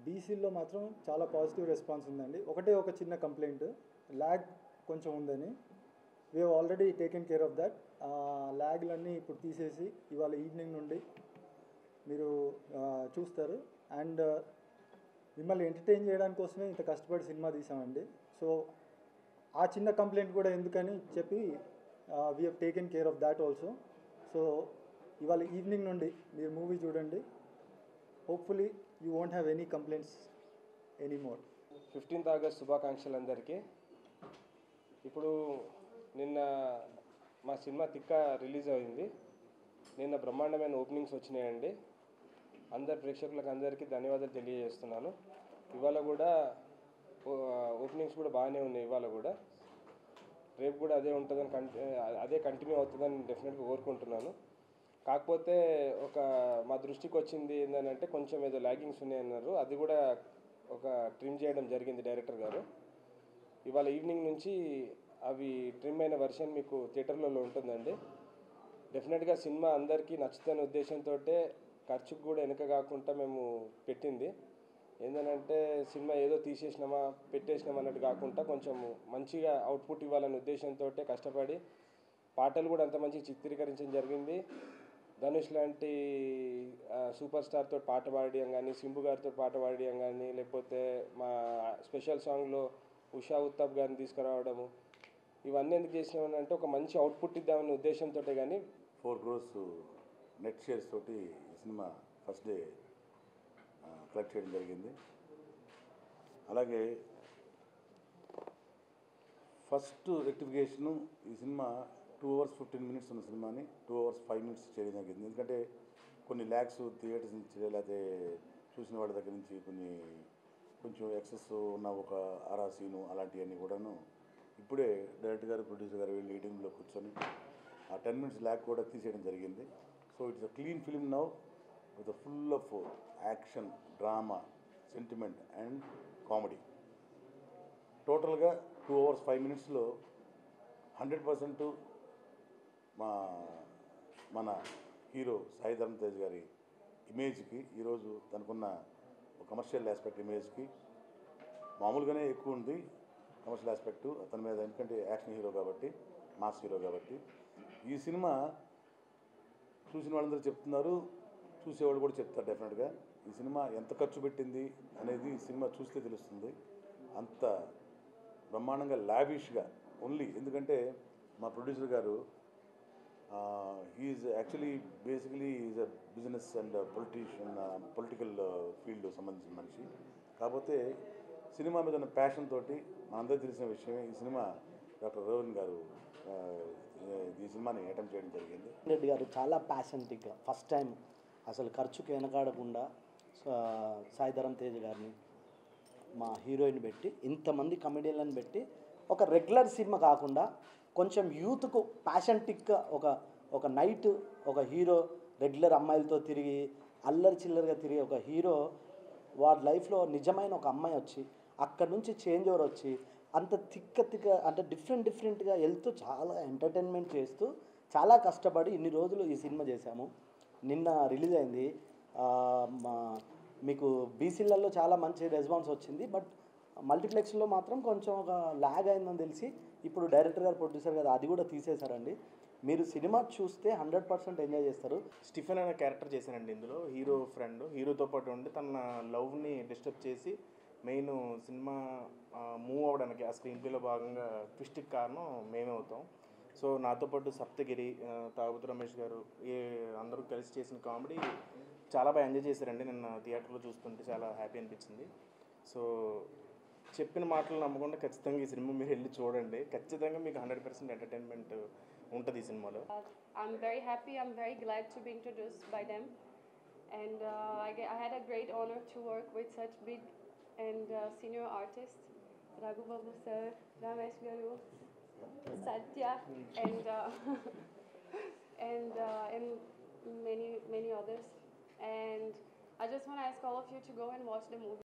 బీసీల్లో మాత్రం చాలా పాజిటివ్ రెస్పాన్స్ ఉందండి ఒకటే ఒక చిన్న కంప్లైంట్ ల్యాగ్ కొంచెం ఉందని we already taken care of that ల్యాగ్లన్నీ ఇప్పుడు తీసేసి ఇవాళ ఈవినింగ్ నుండి మీరు ఆ, చూస్తారు అండ్ మిమ్మల్ని ఎంటర్టైన్ చేయడానికి కోసమే ఇంత కష్టపడి సినిమా తీసామండి సో ఆ చిన్న కంప్లైంట్ కూడా ఎందుకని చెప్పి we have taken care of that also so ఇవాళ ఈవినింగ్ నుండి మీరు మూవీ చూడండి hopefully you won't have any complaints any more fifteenth August శుభాకాంక్షలు అందరికీ ఇప్పుడు నిన్న మా సినిమా తిక్క రిలీజ్ అయింది నిన్న బ్రహ్మాండమైన ఓపెనింగ్స్ వచ్చినాయండి అందరు ప్రేక్షకులకు అందరికీ ధన్యవాదాలు తెలియజేస్తున్నాను ఇవాళ కూడా ఓ- ఓపెనింగ్స్ కూడా బాగానే ఉన్నాయి ఇవాళ కూడా రేపు కూడా అదే ఉంటుందని కంటి అదే కంటిన్యూ అవుతుందని డెఫినెట్గా కోరుకుంటున్నాను కాకపోతే ఒక మా దృష్టికి వచ్చింది ఏంటంటే కొంచెం ఏదో లాగింగ్స్ ఉన్నాయన్నారు అది కూడా ఒక ట్రిమ్ చేయడం జరిగింది డైరెక్టర్ గారు ఇవాళ ఈవినింగ్ నుంచి అవి ట్రిమ్ అయిన వెర్షన్ మీకు థియేటర్లలో ఉంటుందండి డెఫినెట్గా సినిమా అందరికీ నచ్చుతున్న ఉద్దేశంతో ఖర్చుకు కూడా వెనక కాకుండా మేము పెట్టింది ఏంటంటే సినిమా ఏదో తీసేసినామా పెట్టేసినామా అన్నట్టు కాకుండా కొంచెం మంచిగా అవుట్పుట్ ఇవ్వాలనే ఉద్దేశంతో కష్టపడి పాటలు కూడా అంత మంచిగా చిత్రీకరించడం జరిగింది ధనుష్ లాంటి ఆ, సూపర్ స్టార్తో పాట పాడడం కానీ సింబు గారితో పాట పాడడం కానీ లేకపోతే మా స్పెషల్ సాంగ్లో ఉషా ఉత్తప్ గారిని తీసుకురావడము ఇవన్నీ ఎందుకు చేసినామని అంటే ఒక మంచి అవుట్పుట్ ఇద్దామనే ఉద్దేశంతో కానీ ఫోర్ క్రోర్స్ నెట్ షేర్స్ తోటి ఈ సినిమా ఫస్ట్ డే కలెక్ట్ చేయడం జరిగింది అలాగే ఫస్ట్ రెక్టిఫికేషను ఈ cinema two hours fifteen minutes ఉన్న సినిమాని టూ అవర్స్ ఫైవ్ మినిట్స్ చేయడం జరిగింది ఎందుకంటే కొన్ని ల్యాక్స్ థియేటర్స్ నుంచి లేకపోతే చూసిన వాళ్ళ దగ్గర నుంచి కొన్ని కొంచెం ఎక్సెస్ ఉన్న ఒక ఆరా సీను అలాంటివన్నీ కూడాను ఇప్పుడే డైరెక్టర్ గారు ప్రొడ్యూసర్ గారు వెళ్ళి మీటింగ్లో కూర్చొని ఆ టెన్ మినిట్స్ ల్యాక్ కూడా తీసేయడం జరిగింది so it's a clean film now with full of action drama sentiment and comedy టోటల్గా టూ అవర్స్ ఫైవ్ మినిట్స్లో హండ్రెడ్ పర్సెంట్ మా మన హీరో సాయి ధర్మ తేజ్ గారి ఇమేజ్కి ఈరోజు తనకున్న ఒక కమర్షియల్ ఆస్పెక్ట్ ఇమేజ్కి మామూలుగానే ఎక్కువ ఉంది కమర్షియల్ ఆస్పెక్ట్ అతని మీద ఎందుకంటే యాక్షన్ హీరో కాబట్టి మాస్ హీరో కాబట్టి ఈ సినిమా చూసిన వాళ్ళందరూ చెప్తున్నారు చూసేవాళ్ళు కూడా చెప్తారు డెఫినెట్గా ఈ సినిమా ఎంత ఖర్చు పెట్టింది అనేది ఈ సినిమా చూస్తే తెలుస్తుంది అంత బ్రహ్మాండంగా లావిష్గా ఓన్లీ ఎందుకంటే మా ప్రొడ్యూసర్ గారు is actually basically is a business and politician political field సంబంధించిన మనిషి కాకపోతే సినిమా మీద ఉన్న ప్యాషన్ తోటి మనందరికీ తెలిసిన విషయమే ఈ సినిమా డాక్టర్ రోహన్ గారు ఆ, ఈ సినిమాని అటెంప్ట్ చేయడం జరిగింది రెడ్డి గారు చాలా ప్యాషనెటిక్గా ఫస్ట్ టైం అసలు ఖర్చుకి వెనకాడకుండా సా- సాయిధరం తేజ్ గారిని మా హీరోయిన్ పెట్టి ఇంతమంది కమెడియన్లను పెట్టి ఒక రెగ్యులర్ సినిమా కాకుండా కొంచెం యూత్కు ప్యాషన్టిక్గా ఒక ఒక నైట్ ఒక హీరో రెగ్యులర్ అమ్మాయిలతో తిరిగి అల్లరి చిల్లరగా తిరిగి ఒక హీరో వాడి లైఫ్లో నిజమైన ఒక అమ్మాయి వచ్చి అక్కడ నుంచి చేంజ్ ఓవర్ వచ్చి అంత తిక్క తిక్క అంటే డిఫరెంట్ డిఫరెంట్గా వెళ్తూ చాలా ఎంటర్టైన్మెంట్ చేస్తూ చాలా కష్టపడి ఇన్ని రోజులు ఈ సినిమా చేశాము నిన్న రిలీజ్ అయింది ఆ, మా మీకు బీసీలలో చాలా మంచి రెస్పాన్స్ వచ్చింది బట్ మల్టీప్లెక్స్లో మాత్రం కొంచెం ఒక ల్యాగ్ అయిందని తెలిసి ఇప్పుడు డైరెక్టర్ గారు ప్రొడ్యూసర్ గారు అది కూడా తీసేశారండి మీరు సినిమా చూస్తే హండ్రెడ్ పర్సెంట్ ఎంజాయ్ చేస్తారు స్టిఫెన్ అనే క్యారెక్టర్ చేశానండి ఇందులో హీరో ఫ్రెండ్ హీరోతో పాటు ఉండి తన లవ్ని డిస్టర్బ్ చేసి మెయిన్ సినిమా మూవ్ అవ్వడానికి ఆ స్క్రీన్ ప్లేలో భాగంగా ట్విస్ట్కి కారణం మేమే అవుతాం సో నాతో పాటు సప్తగిరి ఆ, తాగుతు రమేష్ గారు ఏ అందరూ కలిసి చేసిన కామెడీ చాలా బాగా ఎంజాయ్ చేశారండి నిన్న థియేటర్లో చూస్తుంటే చాలా హ్యాపీ అనిపించింది సో చెప్పిన మాటలు నమ్మకుండా ఖచ్చితంగా ఈ సినిమా మీరు వెళ్ళి చూడండి ఖచ్చితంగా మీకు హండ్రెడ్ పర్సెంట్ ఎంటర్టైన్మెంట్ ఉంటుంది ఈ సినిమాలో I'm very happy. I'm very glad to be introduced by them, and uh, I, get, I had a great honor to work with such big and uh, senior artists, Raghu Babu sir, Ramesh Garu, Satya, and uh, and uh, and many many others. And I just want to ask all of you to go and watch the movie.